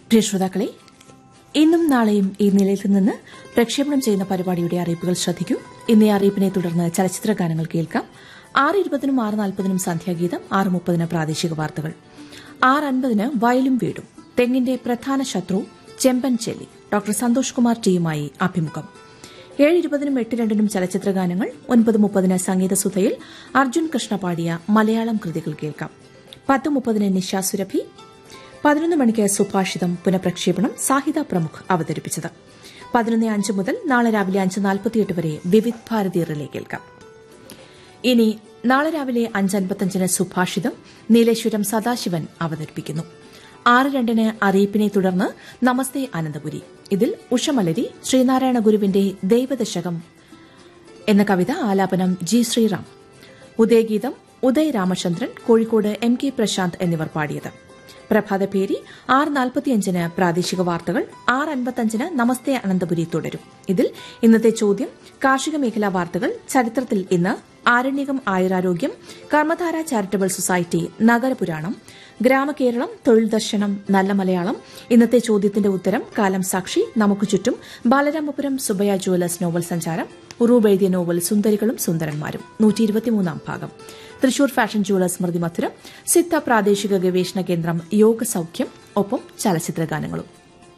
പ്രിയ ശ്രോതാക്കളെ ഇന്നും നാളെയും ഈ നിലയത്തിൽ നിന്ന് പ്രക്ഷേപണം ചെയ്യുന്ന പരിപാടിയുടെ അറിയിപ്പുകൾ ശ്രദ്ധിക്കൂ ഇന്നേ അറിയിപ്പിനെ തുടർന്ന് ചലച്ചിത്ര ഗാനങ്ങൾ കേൾക്കാം ആറ് ഇരുപതിനും ആറ് നാൽപ്പതിനും സന്ധ്യാഗീതം ആറ് മുപ്പതിന് പ്രാദേശിക വാർത്തകൾ ആറ് അൻപതിന് വയലും വീടും തെങ്ങിന്റെ പ്രധാന ശത്രു ചെമ്പൻ ചെല്ലി ഡോക്ടർ സന്തോഷ് കുമാർ ടിയുമായി അഭിമുഖം ഏഴ് ഇരുപതിനും എട്ട് രണ്ടിനും ചലച്ചിത്ര ഗാനങ്ങൾ ഒൻപത് മുപ്പതിന് സംഗീതസുധയിൽ അർജുൻ കൃഷ്ണ പാടിയ മലയാളം കൃതികൾ കേൾക്കാം പത്ത് മുപ്പതിന് നിശാ സുരഭി പതിനൊന്ന് മണിക്ക് സുഭാഷിതം പുനഃപ്രക്ഷേപണം സാഹിത പ്രമുഖ് അവതരിപ്പിച്ചത് പതിനൊന്ന് അഞ്ച് മുതൽ നാളെ രാവിലെ അഞ്ച് നാൽപ്പത്തിയെട്ട് വരെ വിവിധ് ഭാരതി റിലേ കേൾക്കാം ഇനി നാളെ രാവിലെ അഞ്ച് അൻപത്തഞ്ചിന് സുഭാഷിതം നീലേശ്വരം സദാശിവൻ അവതരിപ്പിക്കുന്നു ആറ് രണ്ടിന് അറിയിപ്പിനെ തുടർന്ന് നമസ്തേ അനന്തപുരി ഇതിൽ ഉഷമലരി ശ്രീനാരായണ ഗുരുവിന്റെ ദൈവദശകം എന്ന കവിത ആലാപനം G Sreeram Udayageetham Uday Ramachandran Kozhikode M K Prashanth എന്നിവർ പാടിയത് പ്രഭാതപേരി ആറ് നാൽപ്പത്തിയഞ്ചിന് പ്രാദേശിക വാർത്തകൾ ആറ് അൻപത്തഞ്ചിന് നമസ്തേ അനന്തപുരി തുടരും ഇതിൽ ഇന്നത്തെ ചോദ്യം കാർഷിക മേഖലാ വാർത്തകൾ ചരിത്രത്തിൽ ഇന്ന് ആരണ്യകം ആയുരാരോഗ്യം കർമ്മധാര ചാരിറ്റബിൾ സൊസൈറ്റി നഗരപുരാണം ഗ്രാമകേരളം തൊഴിൽ ദർശനം നല്ല മലയാളം ഇന്നത്തെ ചോദ്യത്തിന്റെ ഉത്തരം കാലം സാക്ഷി നമുക്ക് ചുറ്റും ബാലരാമപുരം സുബയ ജുവലേഴ്സ് നോവൽ സഞ്ചാരം ഉറൂബ് എഴുതിയ നോവൽ സുന്ദരികളും സുന്ദരന്മാരും നൂറ്റി ഇരുപത്തിമൂന്നാം ഭാഗം തൃശൂർ ഫാഷൻ ജുവലേഴ്സ് സ്മൃതി മധുരം സിദ്ധ പ്രാദേശിക ഗവേഷണ കേന്ദ്രം യോഗ സൌഖ്യം ഒപ്പം ചലച്ചിത്ര ഗാനങ്ങളും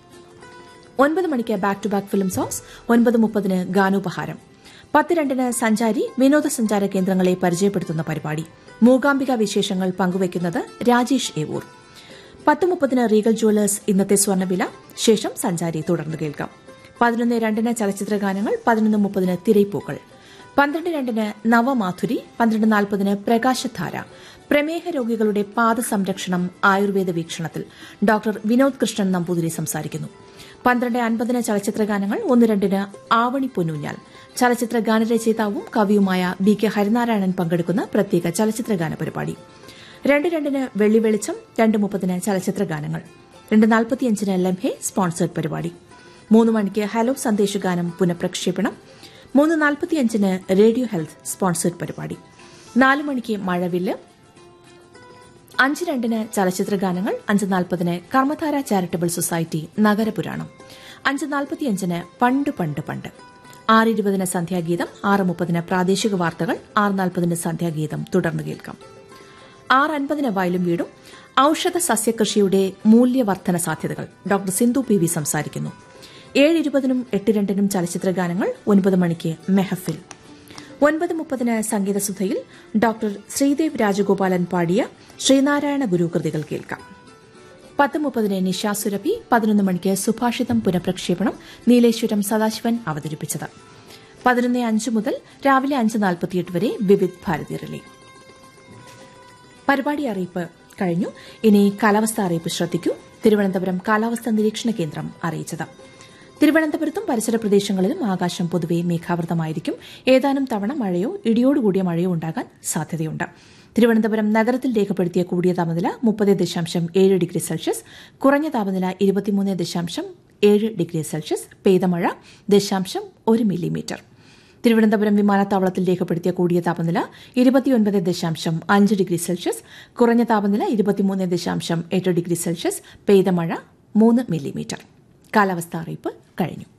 ഒൻപത് മണിക്ക് back to back film songs ഒൻപത് മുപ്പതിന് ഗാനോപഹാരം പത്ത് രണ്ടിന് സഞ്ചാരി വിനോദസഞ്ചാര കേന്ദ്രങ്ങളെ പരിചയപ്പെടുത്തുന്ന പരിപാടി മൂകാംബിക വിശേഷങ്ങൾ പങ്കുവയ്ക്കുന്നത് രാജേഷ് ഏവൂർ പത്ത് മുപ്പതിന് റീഗൽ ജുവലേഴ്സ് ഇന്നത്തെ സ്വർണ്ണവില ശേഷം സഞ്ചാരി തുടർന്ന് കേൾക്കാം പതിനൊന്ന് രണ്ടിന് ചലച്ചിത്ര ഗാനങ്ങൾ പതിനൊന്ന് മുപ്പതിന് തിരൈപ്പൂക്കൾ പന്ത്രണ്ട് രണ്ടിന് നവമാധുരി പന്ത്രണ്ട് നാൽപ്പതിന് പ്രകാശധാര പ്രമേഹ രോഗികളുടെ പാദ സംരക്ഷണം ആയുർവേദ വീക്ഷണത്തിൽ ഡോക്ടർ വിനോദ് കൃഷ്ണൻ നമ്പൂതിരി സംസാരിക്കുന്നു പന്ത്രണ്ട് അൻപതിന് ചലച്ചിത്ര ഗാനങ്ങൾ ഒന്ന് രണ്ടിന് ആവണി പൊന്നൂഞ്ഞാൽ ചലച്ചിത്ര ഗാനരചയിതാവും കവിയുമായ ബി കെ ഹരിനാരായണൻ പങ്കെടുക്കുന്ന പ്രത്യേക ചലച്ചിത്ര ഗാന പരിപാടി രണ്ട് രണ്ടിന് വെള്ളി വെളിച്ചം രണ്ട് മുപ്പതിന് ചലച്ചിത്ര ഗാനങ്ങൾ രണ്ട് നാൽപ്പത്തിയഞ്ചിന് ലംഹെ സ്പോൺസേഡ് പരിപാടി മൂന്ന് മണിക്ക് ഹലോ സന്ദേശഗാനം പുനഃപ്രക്ഷേപണം മൂന്ന് നാൽപ്പത്തിയഞ്ചിന് റേഡിയോ ഹെൽത്ത് സ്പോൺസേഡ് പരിപാടി നാല് മണിക്ക് മഴവില്ല് അഞ്ച് രണ്ടിന് ചലച്ചിത്ര ഗാനങ്ങൾ അഞ്ച് നാൽപ്പതിന് കർമ്മധാര ചാരിറ്റബിൾ സൊസൈറ്റി നഗരപുരാണം അഞ്ച് നാൽപ്പത്തിയഞ്ചിന് പണ്ട് പണ്ട് പണ്ട് ആറ് ഇരുപതിന് സന്ധ്യാഗീതം ആറ് മുപ്പതിന് പ്രാദേശിക വാർത്തകൾ ആറ് നാൽപ്പതിന് സന്ധ്യാഗീതം തുടർന്ന് കേൾക്കാം ആറ് അൻപതിന് വയലും വീടും ഔഷധ സസ്യകൃഷിയുടെ മൂല്യവർദ്ധന സാധ്യതകൾ ഡോക്ടർ സിന്ധു പി വി സംസാരിക്കുന്നു ഏഴ് ഇരുപതിനും എട്ട് രണ്ടിനും ചലച്ചിത്ര ഗാനങ്ങൾ ഒൻപത് മണിക്ക് മെഹഫിൽ ഒൻപത് മുപ്പതിന് സംഗീതസുധയിൽ ഡോക്ടർ ശ്രീദേവ് രാജഗോപാലൻ പാടിയ ശ്രീനാരായണ ഗുരു കൃതികൾ കേൾക്കാം പത്ത് മുപ്പതിന് നിശാ സുരഭി പതിനൊന്ന് മണിക്ക് സുഭാഷിതം പുനഃപ്രക്ഷേപണം നീലേശ്വരം സദാശിവൻ അവതരിപ്പിച്ചത് പതിനൊന്ന് അഞ്ച് മുതൽ രാവിലെ അഞ്ച് നാൽപ്പത്തിയെട്ട് വരെ വിവിധ് ഭാരതി റിലേ പരിപാടി അറിയിപ്പ് കഴിഞ്ഞു ഇനി കാലാവസ്ഥ അറിയിപ്പ് ശ്രദ്ധിക്കൂ തിരുവനന്തപുരം കാലാവസ്ഥാ നിരീക്ഷണ കേന്ദ്രം അറിയിച്ചത് തിരുവനന്തപുരത്തും പരിസര പ്രദേശങ്ങളിലും ആകാശം പൊതുവെ മേഘാവൃതമായിരിക്കും ഏതാനും തവണ മഴയോ ഇടിയോടുകൂടിയ മഴയോ ഉണ്ടാകാൻ സാധ്യതയുണ്ട് തിരുവനന്തപുരം നഗരത്തിൽ രേഖപ്പെടുത്തിയ കൂടിയ താപനില മുപ്പത് ദശാംശം ഏഴ് ഡിഗ്രി സെൽഷ്യസ് കുറഞ്ഞ താപനില ഇരുപത്തിമൂന്ന് ദശാംശം ഏഴ് ഡിഗ്രി സെൽഷ്യസ് പെയ്ത മഴ ദശാംശം ഒരു മില്ലിമീറ്റർ തിരുവനന്തപുരം വിമാനത്താവളത്തിൽ രേഖപ്പെടുത്തിയ കൂടിയ താപനില ഇരുപത്തിയൊൻപത് ദശാംശം അഞ്ച് ഡിഗ്രി സെൽഷ്യസ് കുറഞ്ഞ താപനില ഇരുപത്തിമൂന്ന് ദശാംശം എട്ട് ഡിഗ്രി സെൽഷ്യസ് പെയ്ത മഴ മൂന്ന് മില്ലിമീറ്റർ കാലാവസ്ഥാ അറിയിപ്പ് കഴിഞ്ഞു